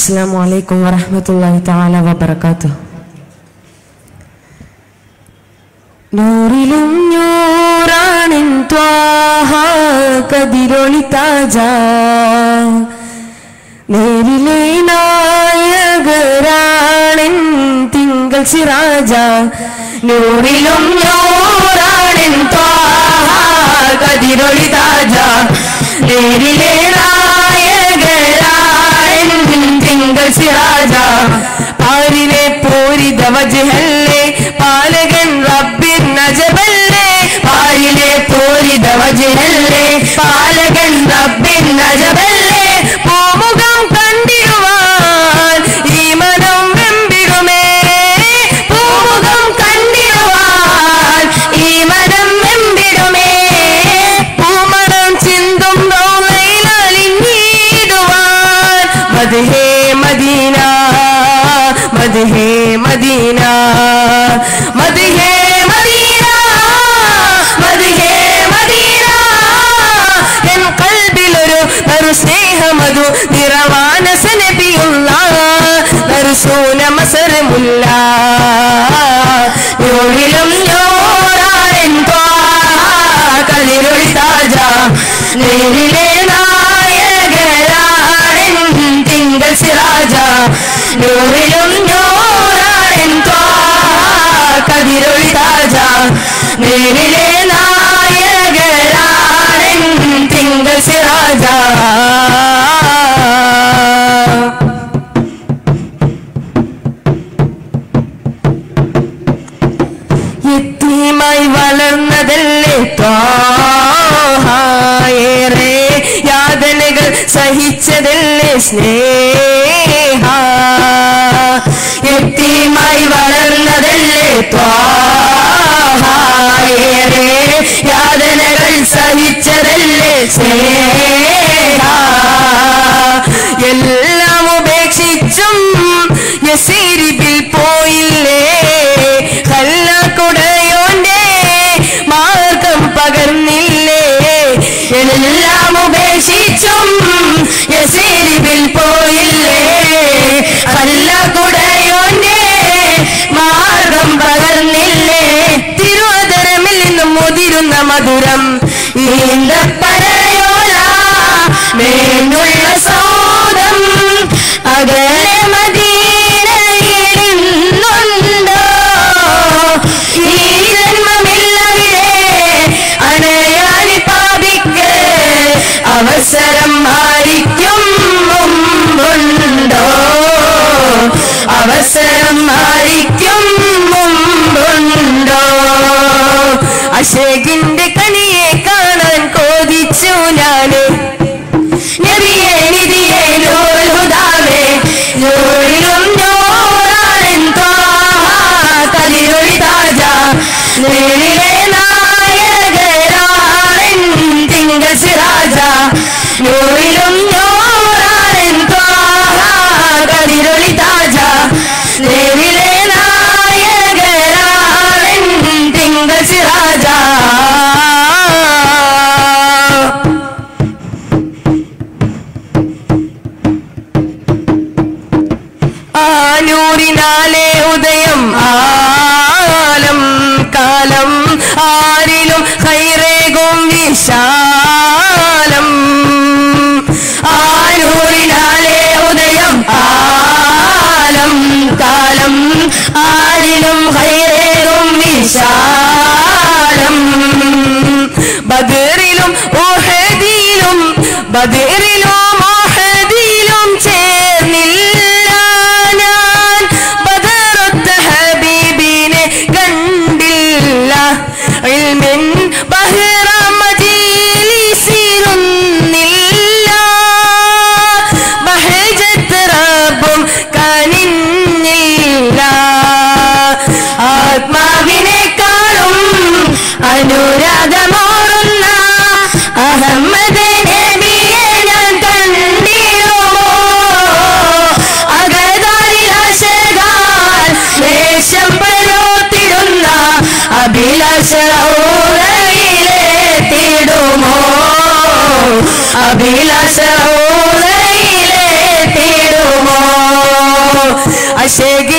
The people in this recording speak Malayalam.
السلام عليكم ورحمة الله تعالى وبركاته നൂറിലും നൂറാണിൻ ത്വാഹ കതിരൊളി താജ നേരിലെ നായകരാണിൻ തിങ്കൾ സിറാജ നൂറിലും നൂറാണിൻ ത്വാഹ കതിരൊളി താജ നേരിലെ നായകരാണിൻ തിങ്കൾ സിറാജ പാരിലെ പൂരിത വജഹല്ലേ പാലകൻ റബ്ബിൻ നജബല്ലേ പാരിലെ പൂരിത വജഹല്ലേ പാലകൻ റബ്ബിൻ നജബല്ലേ പൂമുഖം കണ്ടിടുവാൻ ഈ മനം വെമ്പിടുമേ പൂമുഖം കണ്ടിടുവാൻ ഈ മനം വെമ്പിടുമേ പൂമണം ചിന്തും റൗലയിലലിഞ്ഞിടുവാൻ മദ്ഹേ മദീന മദ്ഹേ മദീന മദ്ഹേ മദീന മദ്ഹേ മദീന എൻ കൽബിലൊരു നറു സ്നേഹമതു നിറവാനസ നബിയുള്ള നറുസൂന മസരമുല്ല യോഴിലും യോറാൻ കളിരൊളി താജ നേരിലെ നായകരാൻ തിങ്കൾ സിറാജ നൂറിലും നൂറാൻ കതിരൊളി താജ നേരിലെ നായകരാൻ തിങ്കൾ സിറാജ യത്തീമായി വളർന്നതല്ലേ ത്വാഹായേറെ യാതനകൾ സഹിച്ചതല്ലേ സ്നേഹ യത്തീമായി വളർന്നതല്ലേ ത്വാഹായേറെ യാതനകൾ സഹിച്ചതല്ലേ സ്നേഹ എല്ലാം ഉപേക്ഷിച്ചും യസീരിബിൽ പോയില്ലേ കല്ലക്കുടയോന്റെ മാർഗം പകർന്നില്ലേ എല്ലാം ഉപേക്ഷിച്ചും യസീരിബിൽ പോയില്ലേ കല്ലക്കുടയോന്റെ മാർഗം പകർന്നില്ലേ തിരുവതരമിൽ നിന്നും മുതിരുന്ന മധുരം ഈന്തപ്പനയോല മേനുള്ള സൗദം അകലെ മദീനയിലുണ്ടോ ഈ ജന്മമില്ലവിടെ അണയാനി പാപിക്ക് അവസരം മാറിക്കും മുമ്പുണ്ടോ അവസരം മാറിക്കും മുമ്പുണ്ടോ അശേഖിന്റെ കണിയെ കാണാൻ കോതിച്ചു ഞാന് നബിയെ നിധിയെ നൂൽഹുദാവേ നൂറിലും നൂറാൻ കതിരൊളി താജ നേരിലെ നായകരാൻ തിങ്കൾ സിറാജ നൂറിലും നൂറാൻ കതിരൊളി താജ നേരിലെ നായകരാൻ തിങ്കൾ സിറാജ ആനൂറിനാലെ ഉദയം ആലം കാലം ആരിലും ഹൈറേകും വിശാലം ആനൂറിനാലെ ഉദയം ആലം കാലം ആരിലും ഹൈറേകും വിശാലം ബദറിലും ഓഹദിയിലും ബദറിലും ഓഹദിയിലും ചേർന്നില്ല ഞാൻ ബദറൊത്ത ഹബീബിനെ കണ്ടില്ല ഇൽമിൻ ബഹ്റ മജീലിസിരുന്നില്ല ബഹജത്ത് റബ്ബും കനിഞ്ഞില്ല ആത്മാവിനെക്കാളും അനുരാഗമോറുന്ന അഹമ്മദ് നബിയെ ഞാൻ കണ്ടിടുമോ അകതാരിലാശകാൽ ദേശം പരോത്തിടുന്ന അഭിലാഷ ഊരയിലെത്തിടുമോ അഭിലാഷ ഊരയിലെത്തിടുമോ ആശകി